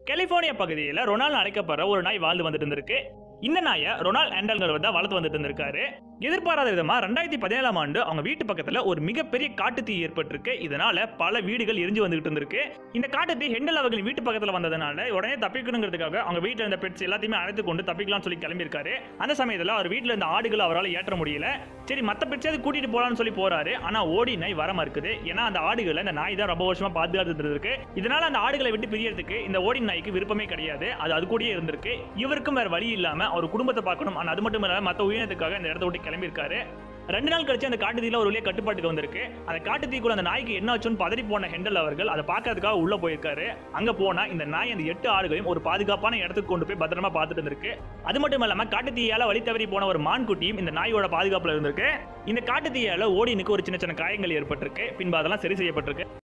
California பகுதியில் Ronald அழைக்கப்படுற ஒரு நாய் வாழ்ந்து வந்துட்டு இருந்திருக்கு இந்த நாயை ரொனால்ட் ஆண்டல்ங்கிறவர் தான் வளர்த்து வந்துட்டு இருந்திருக்காரு எதிர்பாராத விதமா ரெண்டாயிரத்தி பதினேழாம் ஆண்டு அவங்க வீட்டு பக்கத்துல ஒரு மிகப்பெரிய காட்டுத்தீ ஏற்பட்டிருக்கு இதனால பல வீடுகள் எரிஞ்சு வந்துகிட்டு இருந்திருக்கு இந்த காட்டுத்தீ ஹெண்டல் அவர்களின் வீட்டு பக்கத்துல வந்ததுனால உடனே தப்பிக்கணுங்கிறதுக்காக அவங்க வீட்டில் இருந்த பெட்ஸ் எல்லாத்தையுமே அழைத்து கொண்டு தப்பிக்கலாம்னு சொல்லி கிளம்பியிருக்காரு அந்த சமயத்துல அவர் வீட்டில் இருந்த ஆடுகளை அவரால் ஏற்ற முடியல சரி மற்ற பெட்ஸாவது கூட்டிட்டு போலாம்னு சொல்லி போறாரு ஆனா ஓடி நாய் வர மறுக்குது ஏன்னா அந்த ஆடுகளை இந்த நாய் தான் ரொம்ப வருஷமா பாதுகாத்துட்டு இருக்கு இதனால அந்த ஆடுகளை விட்டு பிரியறதுக்கு இந்த ஓடி நாய்க்கு விருப்பமே கிடையாது அது அது கூடயே இருந்திருக்கு இவருக்கும் வேற வழி இல்லாம அவர் குடும்பத்தை பார்க்கணும் ஆனா அது மட்டும் இல்லாம மற்ற உயிரினத்துக்காக இந்த இடத்த விட்டு கிளம்பியிருக்காரு ரெண்டு நாள் கழிச்சு அந்த காட்டுத்தீல ஒரு வழியா கட்டுப்பாட்டுக்கு வந்திருக்கு அந்த காட்டுத்தீக்குள்ள அந்த நாய்க்கு என்ன ஆச்சுன்னு பதறி போன ஹெண்டல் அவர்கள் அதை பார்க்கறதுக்காக உள்ள போயிருக்காரு அங்க போனா இந்த நாய் அந்த எட்டு ஆடுகளையும் ஒரு பாதுகாப்பான இடத்துக்கு கொண்டு போய் பத்திரமா பார்த்துட்டு இருந்திருக்கு அது மட்டும் இல்லாம காட்டுத்தீயால வழி தவறி போன ஒரு மான்குட்டியும் இந்த நாயோட பாதுகாப்புல இருந்திருக்கு இந்த காட்டுத்தீயால ஓடினுக்கு ஒரு சின்ன சின்ன காயங்கள் ஏற்பட்டிருக்கு பின்பு அதெல்லாம் சரி செய்யப்பட்டிருக்கு